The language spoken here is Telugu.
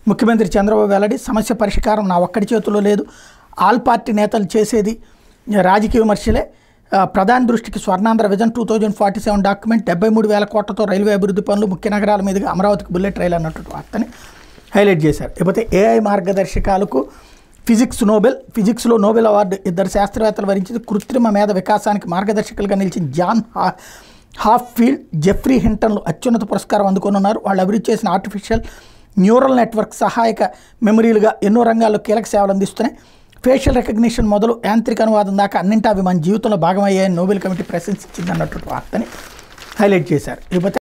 ముఖ్యమంత్రి చంద్రబాబు వెల్లడి సమస్య పరిష్కారం నా ఒక్కడి చేతిలో లేదు ఆల్ పార్టీ నేతలు చేసేది రాజకీయ విమర్శలే ఆ, ప్రధాని దృష్టికి Swarnandhra vision two thousand forty seven document డెబ్బై మూడు వేల కోట్లతో రైల్వే అభివృద్ధి పనులు ముఖ్య నగరాల మీదుగా అమరావతికి బుల్లెట్ రైలు అన్నట్టు వార్తని హైలైట్ చేశారు ఇకపోతే ఏఐ మార్గదర్శకాలకు ఫిజిక్స్ నోబెల్ ఫిజిక్స్లో నోబెల్ అవార్డు ఇద్దరు శాస్త్రవేత్తలు వరించింది కృత్రిమ మేధ వికాసానికి మార్గదర్శకులుగా నిలిచిన జాన్ హా హాఫ్ ఫీల్డ్ జెఫ్రీ హింటన్లు అత్యున్నత పురస్కారం అందుకోనున్నారు వాళ్ళు అభివృద్ధి చేసిన ఆర్టిఫిషియల్ న్యూరల్ నెట్వర్క్ సహాయక మెమరీలుగా ఎన్నో రంగాల్లో కీలక సేవలు అందిస్తున్నాయి ఫేషియల్ రికగ్నిషన్ మొదలు యాంత్రిక అనువాదం దాకా అన్నింటా అవి మన జీవితంలో భాగమయ్యాయని నోబెల్ కమిటీ ప్రశంసించింది అన్నటువంటి వార్తని హైలైట్ చేశారు ఇకపోతే